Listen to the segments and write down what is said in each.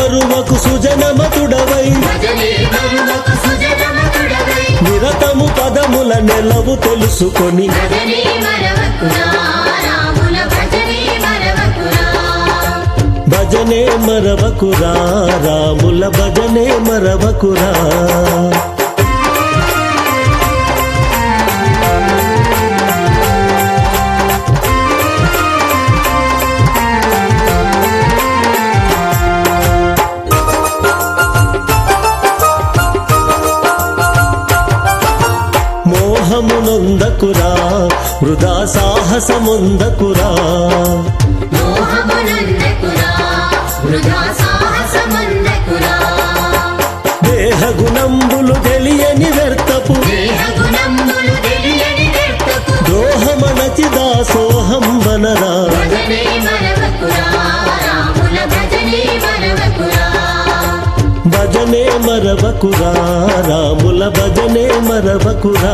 మరువకు సుజనమతుడవై భజనే మరువకు సుజనమతుడవై నిరతము పదముల నెలవు తెలుసుకొని భజనే మరవకురా రాముల భజనే మరవకురా భజనే మరవకురా రాముల భజనే మరవకురా మోహమునొందకురా వృధా సాహసముందకురా మోహమునందకురా వృధా సాహసమందకురా దేహగుణంబులు తెలియని వ్యర్థపు దేహ గుణములు తెలియని వ్యర్థకు ద్రోహమనచి దాసోహం వనరా భజనే మరవకురా రాముల భజనే మరవకురా భజనే మరవకురా రాముల భజనే మరవకురా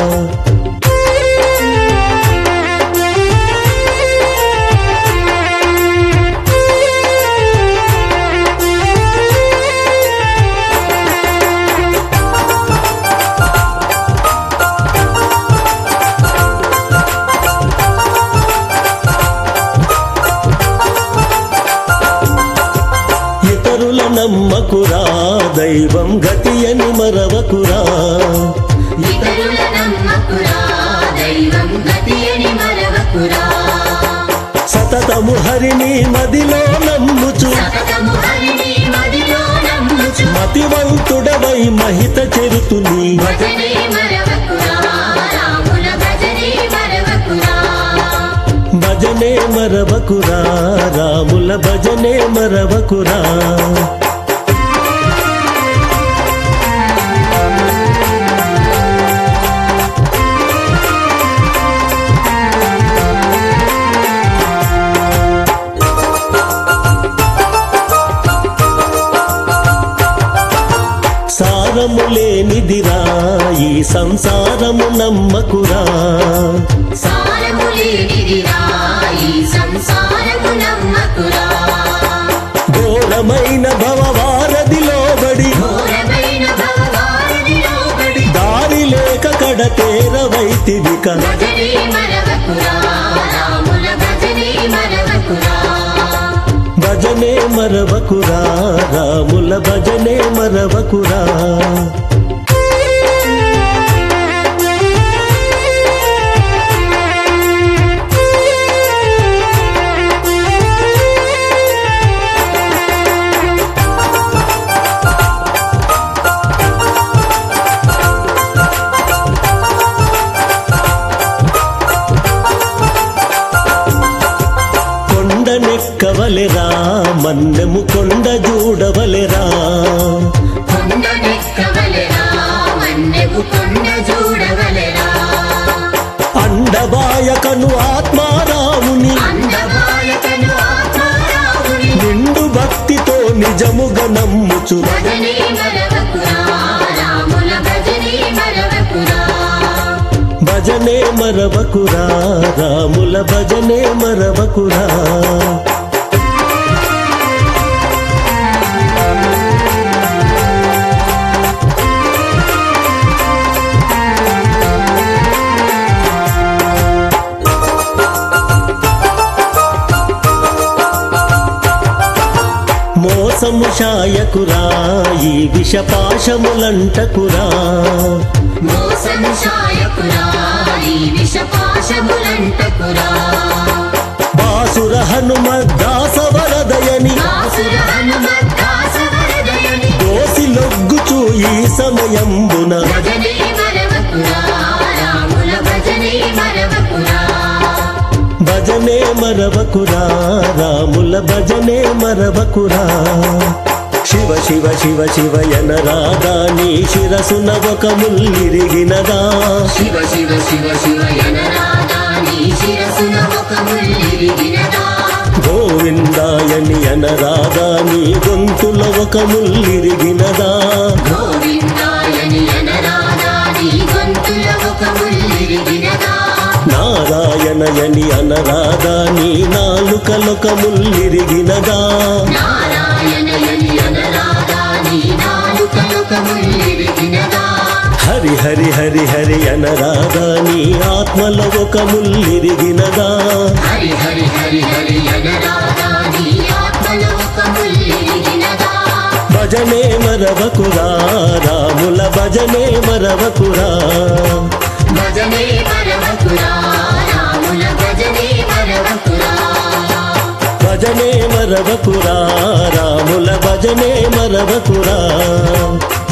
ఇతరుల నమ్మకురా దైవం గతి అని మరవకురా ఇతరుల నమ్మకురా దైవం గతి అని మరవకురా సతతము హరిని మదిలో నమ్ముచు సతతము హరిని మదిలో నమ్ముచు మతివంతుడవై మహిత చెరుతుని భజనే మరవకురా రాముల భజనే మరవకురా భజనే మరవకురా రాముల భజనే మరవకురా సారము లేనిదిరా ఈ సంసారము నమ్మకురా సారము లేనిదిరా ఈ సంసారము నమ్మకురా ఘోరమైన భవవారధిలో బడి ఘోరమైన భవవారధిలో పడి దారి లేక కడతేరవైతివిక భజనే మరవకురా రాముల భజనే మరవకురా భజనే మరవకురా రాముల భజనే మరవకురా కొండనెక్కవలెరా మన్నెము కొండ చూడవలెరా కొండ నెక్కవలెరా మన్నెగు కొండ చూడవలెరా అండబాయకను ఆత్మారాముని అందమాయకను ఆత్మారాముని నిండు భక్తితో నిజముగా నమ్ముచు భజనే మరవకురా రాముల భజనే మరవకురా భజనే మరవకురా రాముల భజనే మరవకురా మోసము శాయకురా ఈ విషపాశములంటకురా మోసము శాయకురా ఈ విషపాశములంటకురా బాసుర హనుమద్దాసవరదయని దాసుర హనుమద్దాసవరదయని దోసి లొగ్గుచు ఈ సమయంబున భజనే మరవకురా రాముల భజనే మరవకురా భజనే మరవకురా రాముల భజనే మరవకురా శివ శివ శివ శివయన రాధా నీ శిరసున ఒక ముల్లిరిగినదా శివ శివ శివ శివ యనరాధా నీ శిరసున ఒక ముల్లిరిగినదా గోవిందాయని అనరాధా నీ గొంతుల ఒక ముల్లిరిగినదా గోవిందాయని యనరాధా నీ గొంతుల ఒక ముల్లిరిగినదా నారాయణయని అనరాధా నీ నాలుకలొక ముల్లిరిగినదా నారాయణ శివయనయని అనరాదా నీ నాలుకలొక ముల్లిరిగినదా హరి హరి హరి హరి అనరాగా నీ ఆత్మలో ఒక ముల్లిరిగినదా హరి హరి హరి హరి అనరాదా నీ ఆత్మలో ఒక ముల్లిరిగినదా భజనే మరవకురా రాముల భజనే మరవకురా భజనే మరవకురా రాముల భజనే మరవకురా భజనే మరవకురా రాముల భజనే మరవకురా